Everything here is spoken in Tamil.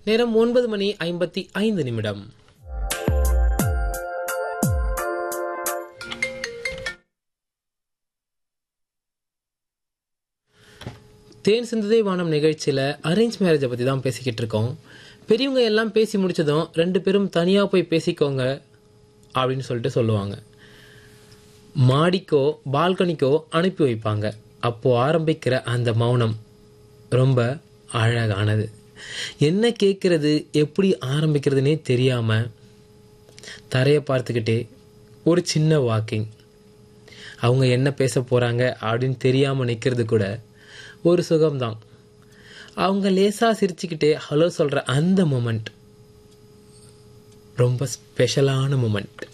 நேரம் ஒன்பது மணி ஐம்பத்தி ஐந்து நிமிடம் தேன் சிந்ததே வானம் நிகழ்ச்சியில் அரேஞ்ச் மேரேஜை பற்றி தான் பேசிக்கிட்டு இருக்கோம் பெரியவங்க எல்லாம் பேசி முடிச்சதும் ரெண்டு பேரும் தனியாக போய் பேசிக்கோங்க அப்படின்னு சொல்லிட்டு சொல்லுவாங்க மாடிக்கோ பால்கனிக்கோ அனுப்பி வைப்பாங்க அப்போ ஆரம்பிக்கிற அந்த மௌனம் ரொம்ப அழகானது என்ன கேட்கறது எப்படி ஆரம்பிக்கிறதுனே தெரியாம தரையை பார்த்துக்கிட்டே ஒரு சின்ன வாக்கிங் அவங்க என்ன பேச போறாங்க அப்படின்னு தெரியாம நிக்கிறது கூட ஒரு சுகம்தான் அவங்க லேசா சிரிச்சுக்கிட்டே ஹலோ சொல்ற அந்த மொமெண்ட் ரொம்ப ஸ்பெஷலான மொமெண்ட்